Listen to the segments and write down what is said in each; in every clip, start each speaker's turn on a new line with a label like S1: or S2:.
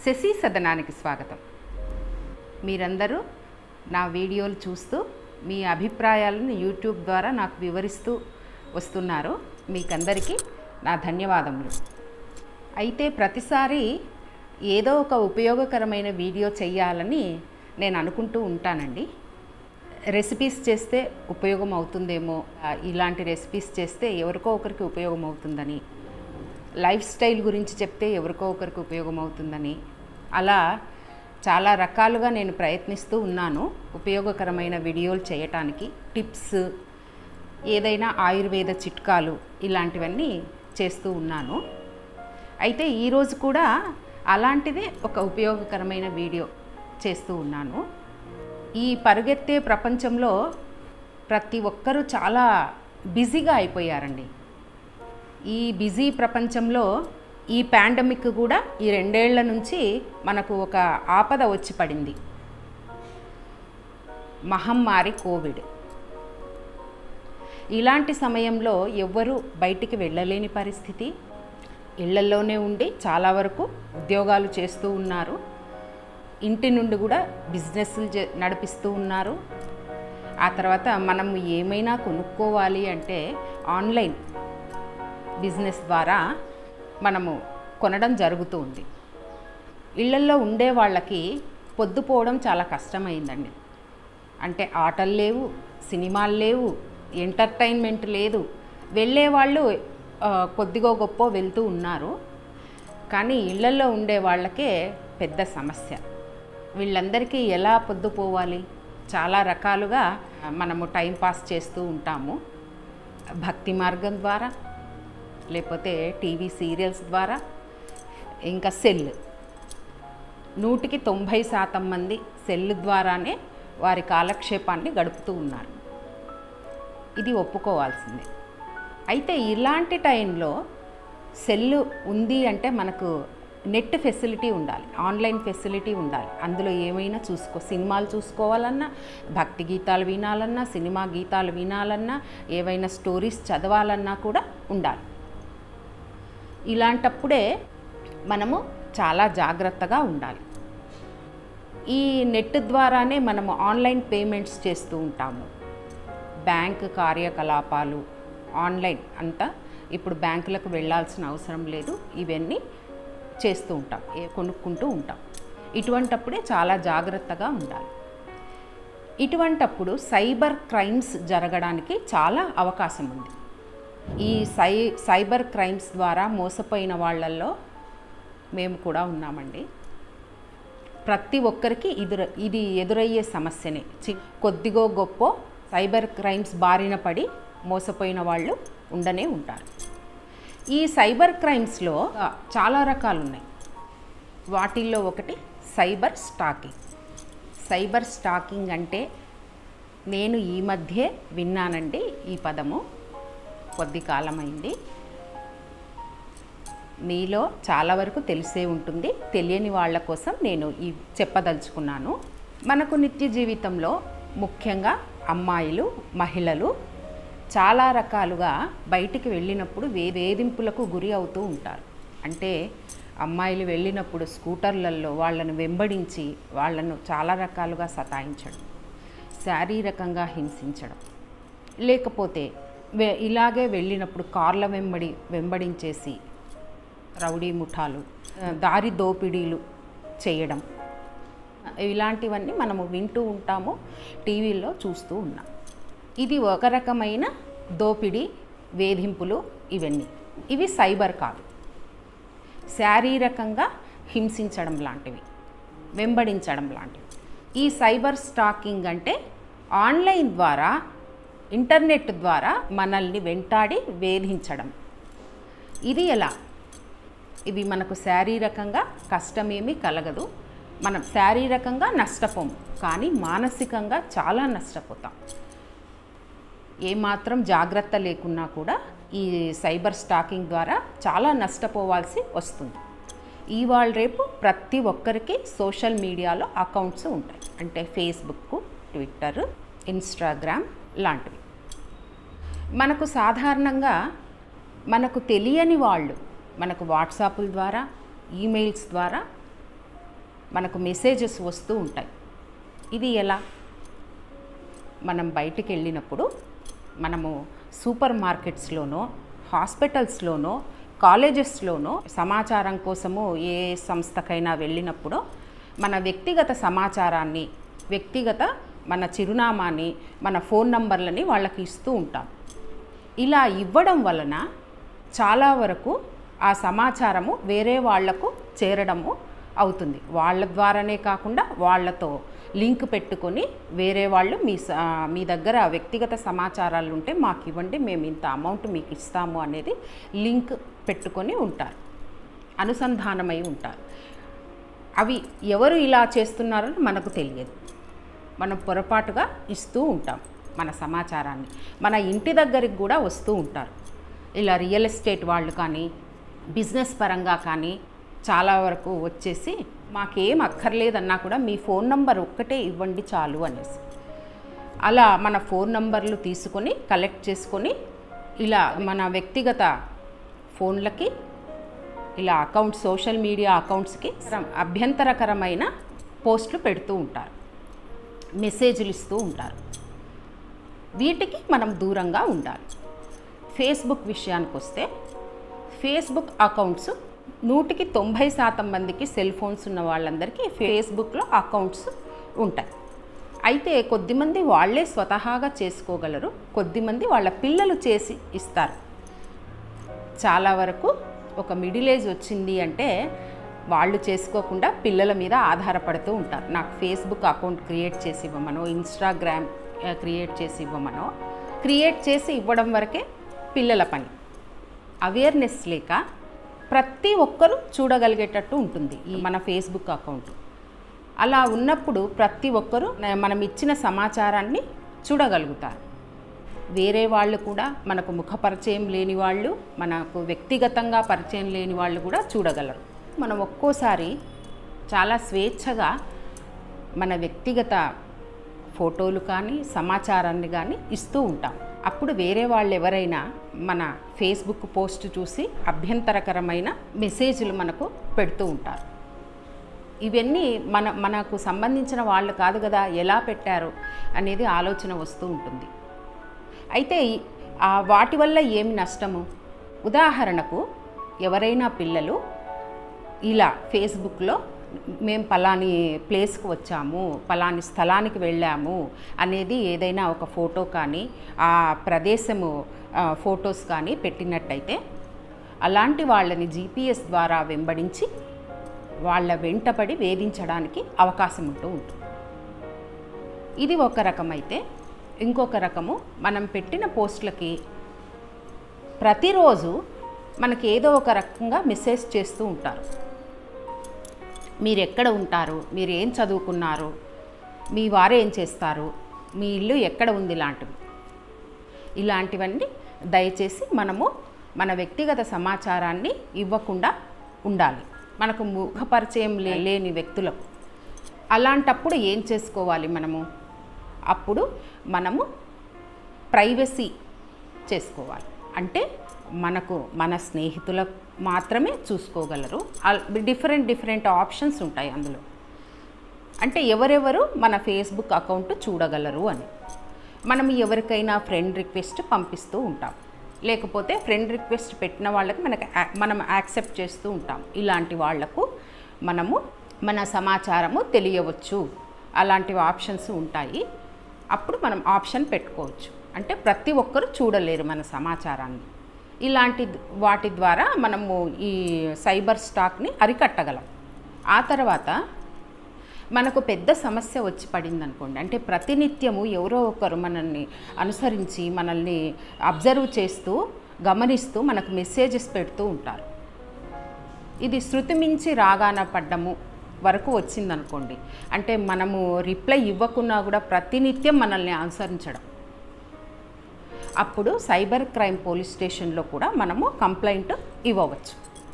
S1: శశి సదనానికి స్వాగతం మీరందరూ నా వీడియోలు చూస్తూ మీ అభిప్రాయాలను యూట్యూబ్ ద్వారా నాకు వివరిస్తూ వస్తున్నారు మీకందరికీ నా ధన్యవాదములు అయితే ప్రతిసారి ఏదో ఒక ఉపయోగకరమైన వీడియో చేయాలని నేను అనుకుంటూ ఉంటానండి రెసిపీస్ చేస్తే ఉపయోగం అవుతుందేమో ఆ, ఇలాంటి రెసిపీస్ చేస్తే ఎవరికో ఒకరికి ఉపయోగం అవుతుందని లైఫ్ స్టైల్ గురించి చెప్తే ఎవరికో ఒకరికి ఉపయోగం అవుతుందని అలా చాలా రకాలుగా నేను ప్రయత్నిస్తూ ఉన్నాను ఉపయోగకరమైన వీడియోలు చేయటానికి టిప్స్ ఏదైనా ఆయుర్వేద చిట్కాలు ఇలాంటివన్నీ చేస్తూ ఉన్నాను అయితే ఈరోజు కూడా అలాంటిదే ఒక ఉపయోగకరమైన వీడియో చేస్తూ ఉన్నాను ఈ పరుగెత్తే ప్రపంచంలో ప్రతి ఒక్కరూ చాలా బిజీగా అయిపోయారండి ఈ బిజీ ప్రపంచంలో ఈ పాండమిక్ కూడా ఈ రెండేళ్ల నుంచి మనకు ఒక ఆపద వచ్చి పడింది మహమ్మారి కోవిడ్ ఇలాంటి సమయంలో ఎవ్వరూ బయటికి వెళ్ళలేని పరిస్థితి ఇళ్లల్లోనే ఉండి చాలా వరకు ఉద్యోగాలు చేస్తూ ఉన్నారు ఇంటి నుండి కూడా బిజినెస్లు చే- నడిపిస్తూ ఉన్నారు ఆ తర్వాత మనం ఏమైనా కొనుక్కోవాలి అంటే ఆన్లైన్ బిజినెస్ ద్వారా మనము కొనడం జరుగుతూ ఉంది ఇళ్లల్లో ఉండే వాళ్ళకి పొద్దుపోవడం చాలా కష్టమైందండి అంటే ఆటలు లేవు సినిమాలు లేవు ఎంటర్టైన్మెంట్ లేదు వెళ్ళే వాళ్ళు ఆ, కొద్దిగో గొప్ప వెళ్తూ ఉన్నారు కానీ ఇళ్లల్లో ఉండే వాళ్ళకే పెద్ద సమస్య వీళ్ళందరికీ ఎలా పొద్దుపోవాలి చాలా రకాలుగా మనము టైం పాస్ చేస్తూ ఉంటాము భక్తి మార్గం ద్వారా లేకపోతే టీవీ సీరియల్స్ ద్వారా ఇంకా సెల్ నూటికి తొంభై శాతం మంది సెల్ ద్వారానే వారి కాలక్షేపాన్ని గడుపుతూ ఉన్నారు ఇది ఒప్పుకోవాల్సిందే అయితే ఇలాంటి టైంలో సెల్ ఉంది అంటే మనకు నెట్ ఫెసిలిటీ ఉండాలి ఆన్లైన్ ఫెసిలిటీ ఉండాలి అందులో ఏమైనా చూసుకో సినిమాలు చూసుకోవాలన్నా భక్తి గీతాలు వినాలన్నా సినిమా గీతాలు వినాలన్నా ఏవైనా స్టోరీస్ చదవాలన్నా కూడా ఉండాలి ఇలాంటప్పుడే మనము చాలా జాగ్రత్తగా ఉండాలి ఈ నెట్ ద్వారానే మనము ఆన్లైన్ పేమెంట్స్ చేస్తూ ఉంటాము బ్యాంక్ కార్యకలాపాలు ఆన్లైన్ అంతా ఇప్పుడు బ్యాంకులకు వెళ్ళాల్సిన అవసరం లేదు ఇవన్నీ చేస్తూ ఉంటాం ఏ కొనుక్కుంటూ ఉంటాం ఇటువంటప్పుడే చాలా జాగ్రత్తగా ఉండాలి ఇటువంటప్పుడు సైబర్ క్రైమ్స్ జరగడానికి చాలా అవకాశం ఉంది ఈ సై సైబర్ క్రైమ్స్ ద్వారా మోసపోయిన వాళ్ళల్లో మేము కూడా ఉన్నామండి ప్రతి ఒక్కరికి ఎదుర ఇది ఎదురయ్యే సమస్యనే చి కొద్దిగో గొప్ప సైబర్ క్రైమ్స్ బారిన పడి మోసపోయిన వాళ్ళు ఉండనే ఉంటారు ఈ సైబర్ క్రైమ్స్లో ఆ, చాలా రకాలు ఉన్నాయి వాటిల్లో ఒకటి సైబర్ స్టాకింగ్ సైబర్ స్టాకింగ్ అంటే నేను ఈ మధ్యే విన్నానండి ఈ పదము కొద్ది కాలమైంది మీలో చాలా వరకు తెలిసే ఉంటుంది తెలియని వాళ్ళ కోసం నేను ఈ చెప్పదలుచుకున్నాను మనకు నిత్య జీవితంలో ముఖ్యంగా అమ్మాయిలు మహిళలు చాలా రకాలుగా బయటికి వెళ్ళినప్పుడు వే వేధింపులకు గురి అవుతూ ఉంటారు అంటే అమ్మాయిలు వెళ్ళినప్పుడు స్కూటర్లలో వాళ్ళను వెంబడించి వాళ్ళను చాలా రకాలుగా సతాయించడం శారీరకంగా హింసించడం లేకపోతే వే ఇలాగే వెళ్ళినప్పుడు కార్ల వెంబడి వెంబడించేసి రౌడీ ముఠాలు ఆ, దారి దోపిడీలు చేయడం ఇలాంటివన్నీ మనము వింటూ ఉంటాము టీవీల్లో చూస్తూ ఉన్నాం ఇది ఒక రకమైన దోపిడీ వేధింపులు ఇవన్నీ ఇవి సైబర్ కాదు శారీరకంగా హింసించడం లాంటివి వెంబడించడం లాంటివి ఈ సైబర్ స్టాకింగ్ అంటే ఆన్లైన్ ద్వారా ఇంటర్నెట్ ద్వారా మనల్ని వెంటాడి వేధించడం ఇది ఎలా ఇవి మనకు శారీరకంగా కష్టమేమీ కలగదు మనం శారీరకంగా నష్టపోము కానీ మానసికంగా చాలా నష్టపోతాం ఏమాత్రం జాగ్రత్త లేకున్నా కూడా ఈ సైబర్ స్టాకింగ్ ద్వారా చాలా నష్టపోవాల్సి వస్తుంది ఇవాళ రేపు ప్రతి ఒక్కరికి సోషల్ మీడియాలో అకౌంట్స్ ఉంటాయి అంటే ఫేస్బుక్ ట్విట్టర్ ఇన్స్టాగ్రామ్ లాంటివి మనకు సాధారణంగా మనకు తెలియని వాళ్ళు మనకు వాట్సాప్ల ద్వారా ఈమెయిల్స్ ద్వారా మనకు మెసేజెస్ వస్తూ ఉంటాయి ఇది ఎలా మనం బయటికి వెళ్ళినప్పుడు మనము సూపర్ మార్కెట్స్లోనో హాస్పిటల్స్లోనో కాలేజెస్లోనో సమాచారం కోసము ఏ సంస్థకైనా వెళ్ళినప్పుడు మన వ్యక్తిగత సమాచారాన్ని వ్యక్తిగత మన చిరునామాని మన ఫోన్ నంబర్లని వాళ్ళకి ఇస్తూ ఉంటాం ఇలా ఇవ్వడం వలన చాలా వరకు ఆ సమాచారము వేరే వాళ్లకు చేరడము అవుతుంది వాళ్ళ ద్వారానే కాకుండా వాళ్ళతో లింక్ పెట్టుకొని వేరే వాళ్ళు మీ స- మీ దగ్గర వ్యక్తిగత సమాచారాలు ఉంటే మాకు ఇవ్వండి మేము ఇంత అమౌంట్ మీకు ఇస్తాము అనేది లింక్ పెట్టుకొని ఉంటారు అనుసంధానమై ఉంటారు అవి ఎవరు ఇలా చేస్తున్నారో మనకు తెలియదు మనం పొరపాటుగా ఇస్తూ ఉంటాం మన సమాచారాన్ని మన ఇంటి దగ్గరికి కూడా వస్తూ ఉంటారు ఇలా రియల్ ఎస్టేట్ వాళ్ళు కానీ బిజినెస్ పరంగా కానీ చాలా వరకు వచ్చేసి మాకేం అక్కర్లేదన్నా కూడా మీ ఫోన్ నంబర్ ఒక్కటే ఇవ్వండి చాలు అనేసి అలా మన ఫోన్ నంబర్లు తీసుకొని కలెక్ట్ చేసుకొని ఇలా మన వ్యక్తిగత ఫోన్లకి ఇలా అకౌంట్ సోషల్ మీడియా అకౌంట్స్కి అభ్యంతరకరమైన పోస్టులు పెడుతూ ఉంటారు మెసేజ్లు ఇస్తూ ఉంటారు వీటికి మనం దూరంగా ఉండాలి ఫేస్బుక్ విషయానికి వస్తే ఫేస్బుక్ అకౌంట్స్ నూటికి తొంభై శాతం మందికి సెల్ ఫోన్స్ ఉన్న వాళ్ళందరికీ ఫేస్బుక్లో అకౌంట్స్ ఉంటాయి అయితే కొద్దిమంది వాళ్ళే స్వతహాగా చేసుకోగలరు కొద్దిమంది వాళ్ళ పిల్లలు చేసి ఇస్తారు చాలా వరకు ఒక మిడిల్ ఏజ్ వచ్చింది అంటే వాళ్ళు చేసుకోకుండా పిల్లల మీద ఆధారపడుతూ ఉంటారు నాకు ఫేస్బుక్ అకౌంట్ క్రియేట్ చేసి ఇవ్వమనో ఇన్స్టాగ్రామ్ ఆ, క్రియేట్ చేసి ఇవ్వమనో క్రియేట్ చేసి ఇవ్వడం వరకే పిల్లల పని అవేర్నెస్ లేక ప్రతి ఒక్కరూ చూడగలిగేటట్టు ఉంటుంది ఈ మన ఫేస్బుక్ అకౌంట్ అలా ఉన్నప్పుడు ప్రతి ఒక్కరూ న- మనం ఇచ్చిన సమాచారాన్ని చూడగలుగుతారు వేరే వాళ్ళు కూడా మనకు ముఖ పరిచయం లేని వాళ్ళు మనకు వ్యక్తిగతంగా పరిచయం లేని వాళ్ళు కూడా చూడగలరు మనం ఒక్కోసారి చాలా స్వేచ్ఛగా మన వ్యక్తిగత ఫోటోలు కానీ సమాచారాన్ని కానీ ఇస్తూ ఉంటాం అప్పుడు వేరే వాళ్ళు ఎవరైనా మన ఫేస్బుక్ పోస్ట్ చూసి అభ్యంతరకరమైన మెసేజ్లు మనకు పెడుతూ ఉంటారు ఇవన్నీ మన మనకు సంబంధించిన వాళ్ళు కాదు కదా ఎలా పెట్టారు అనేది ఆలోచన వస్తూ ఉంటుంది అయితే ఈ- ఆ వాటి వల్ల ఏమి నష్టము ఉదాహరణకు ఎవరైనా పిల్లలు ఇలా ఫేస్బుక్లో మేము పలాని ప్లేస్కి వచ్చాము పలాని స్థలానికి వెళ్ళాము అనేది ఏదైనా ఒక ఫోటో కానీ ఆ ప్రదేశము ఆ, ఫొటోస్ కానీ పెట్టినట్టయితే అలాంటి వాళ్ళని జీపీఎస్ ద్వారా వెంబడించి వాళ్ళ వెంటపడి వేధించడానికి అవకాశం ఉంటూ ఉంటుంది ఇది ఒక రకం అయితే ఇంకొక రకము మనం పెట్టిన పోస్టులకి ప్రతిరోజు మనకి ఏదో ఒక రకంగా మెసేజ్ చేస్తూ ఉంటారు మీరు ఎక్కడ ఉంటారు మీరు ఏం చదువుకున్నారు మీ వారు ఏం చేస్తారు మీ ఇల్లు ఎక్కడ ఉంది ఇలాంటివి ఇలాంటివన్నీ దయచేసి మనము మన వ్యక్తిగత సమాచారాన్ని ఇవ్వకుండా ఉండాలి మనకు ముఖ పరిచయం లే- లేని వ్యక్తులకు అలాంటప్పుడు ఏం చేసుకోవాలి మనము అప్పుడు మనము ప్రైవసీ చేసుకోవాలి అంటే మనకు మన స్నేహితులకు మాత్రమే చూసుకోగలరు అల్- డిఫరెంట్ డిఫరెంట్ ఆప్షన్స్ ఉంటాయి అందులో అంటే ఎవరెవరు మన ఫేస్బుక్ అకౌంట్ చూడగలరు అని మనం ఎవరికైనా ఫ్రెండ్ రిక్వెస్ట్ పంపిస్తూ ఉంటాం లేకపోతే ఫ్రెండ్ రిక్వెస్ట్ పెట్టిన వాళ్ళకి మనకి యా- మనం యాక్సెప్ట్ చేస్తూ ఉంటాం ఇలాంటి వాళ్లకు మనము మన సమాచారము తెలియవచ్చు అలాంటి ఆప్షన్స్ ఉంటాయి అప్పుడు మనం ఆప్షన్ పెట్టుకోవచ్చు అంటే ప్రతి ఒక్కరు చూడలేరు మన సమాచారాన్ని ఇలాంటి వాటి ద్వారా మనము ఈ సైబర్ స్టాక్ని అరికట్టగలం ఆ తర్వాత మనకు పెద్ద సమస్య వచ్చి పడింది అనుకోండి అంటే ప్రతినిత్యము ఎవరో ఒకరు మనల్ని అనుసరించి మనల్ని అబ్జర్వ్ చేస్తూ గమనిస్తూ మనకు మెసేజెస్ పెడుతూ ఉంటారు ఇది శృతి మించి రాగాన పడ్డము వరకు వచ్చిందనుకోండి అంటే మనము రిప్లై ఇవ్వకున్నా కూడా ప్రతినిత్యం మనల్ని అనుసరించడం అప్పుడు సైబర్ క్రైమ్ పోలీస్ స్టేషన్లో కూడా మనము కంప్లైంట్ ఇవ్వవచ్చు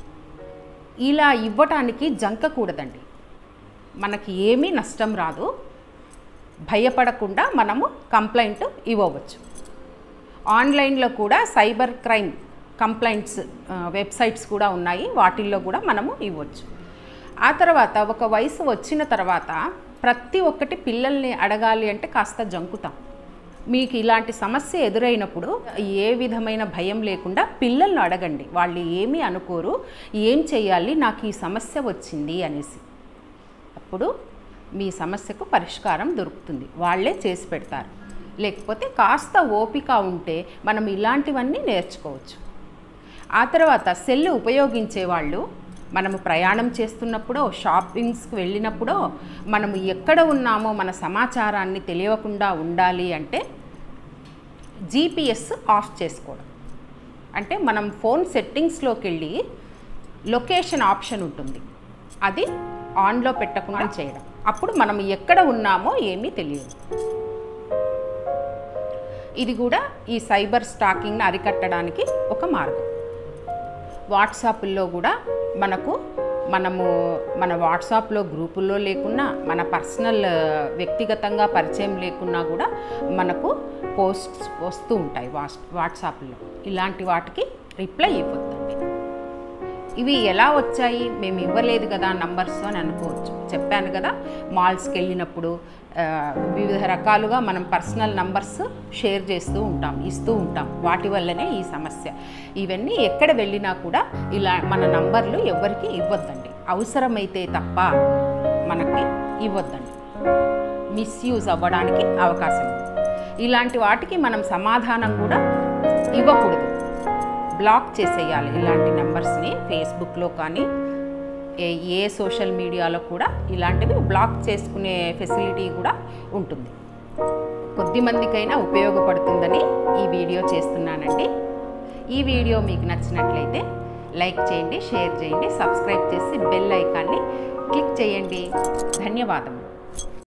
S1: ఇలా ఇవ్వటానికి జంకకూడదండి మనకి ఏమీ నష్టం రాదు భయపడకుండా మనము కంప్లైంట్ ఇవ్వవచ్చు ఆన్లైన్లో కూడా సైబర్ క్రైమ్ కంప్లైంట్స్ ఆ, వెబ్సైట్స్ కూడా ఉన్నాయి వాటిల్లో కూడా మనము ఇవ్వచ్చు ఆ తర్వాత ఒక వయసు వచ్చిన తర్వాత ప్రతి ఒక్కటి పిల్లల్ని అడగాలి అంటే కాస్త జంకుతాం మీకు ఇలాంటి సమస్య ఎదురైనప్పుడు ఏ విధమైన భయం లేకుండా పిల్లల్ని అడగండి వాళ్ళు ఏమీ అనుకోరు ఏం చేయాలి నాకు ఈ సమస్య వచ్చింది అనేసి అప్పుడు మీ సమస్యకు పరిష్కారం దొరుకుతుంది వాళ్ళే చేసి పెడతారు లేకపోతే కాస్త ఓపిక ఉంటే మనం ఇలాంటివన్నీ నేర్చుకోవచ్చు ఆ తర్వాత సెల్ ఉపయోగించే వాళ్ళు మనము ప్రయాణం చేస్తున్నప్పుడో షాపింగ్స్కి వెళ్ళినప్పుడో మనము ఎక్కడ ఉన్నామో మన సమాచారాన్ని తెలియకుండా ఉండాలి అంటే జీపీఎస్ ఆఫ్ చేసుకోవడం అంటే మనం ఫోన్ సెట్టింగ్స్లోకి వెళ్ళి లొకేషన్ ఆప్షన్ ఉంటుంది అది ఆన్లో పెట్టకుండా చేయడం అప్పుడు మనం ఎక్కడ ఉన్నామో ఏమీ తెలియదు ఇది కూడా ఈ సైబర్ స్టాకింగ్ని అరికట్టడానికి ఒక మార్గం వాట్సాప్లో కూడా మనకు మనము మన వాట్సాప్లో గ్రూపుల్లో లేకున్నా మన పర్సనల్ వ్యక్తిగతంగా పరిచయం లేకున్నా కూడా మనకు పోస్ట్స్ వస్తూ ఉంటాయి వాట్స్ వాట్సాప్లో ఇలాంటి వాటికి రిప్లై ఇవ్వద్దండి ఇవి ఎలా వచ్చాయి మేము ఇవ్వలేదు కదా నంబర్స్ అని అనుకోవచ్చు చెప్పాను కదా మాల్స్కి వెళ్ళినప్పుడు ఆ, వివిధ రకాలుగా మనం పర్సనల్ నంబర్స్ షేర్ చేస్తూ ఉంటాం ఇస్తూ ఉంటాం వాటి వల్లనే ఈ సమస్య ఇవన్నీ ఎక్కడ వెళ్ళినా కూడా ఇలా మన నంబర్లు ఎవరికి ఇవ్వద్దండి అవసరమైతే తప్ప మనకి ఇవ్వద్దండి మిస్యూజ్ అవ్వడానికి అవకాశం ఉంది ఇలాంటి వాటికి మనం సమాధానం కూడా ఇవ్వకూడదు బ్లాక్ చేసేయాలి ఇలాంటి నెంబర్స్ని ఫేస్బుక్లో కానీ ఏ ఏ సోషల్ మీడియాలో కూడా ఇలాంటివి బ్లాక్ చేసుకునే ఫెసిలిటీ కూడా ఉంటుంది కొద్ది మందికైనా ఉపయోగపడుతుందని ఈ వీడియో చేస్తున్నానండి ఈ వీడియో మీకు నచ్చినట్లయితే లైక్ చేయండి షేర్ చేయండి సబ్స్క్రైబ్ చేసి బెల్ ఐకాన్ని క్లిక్ చేయండి ధన్యవాదములు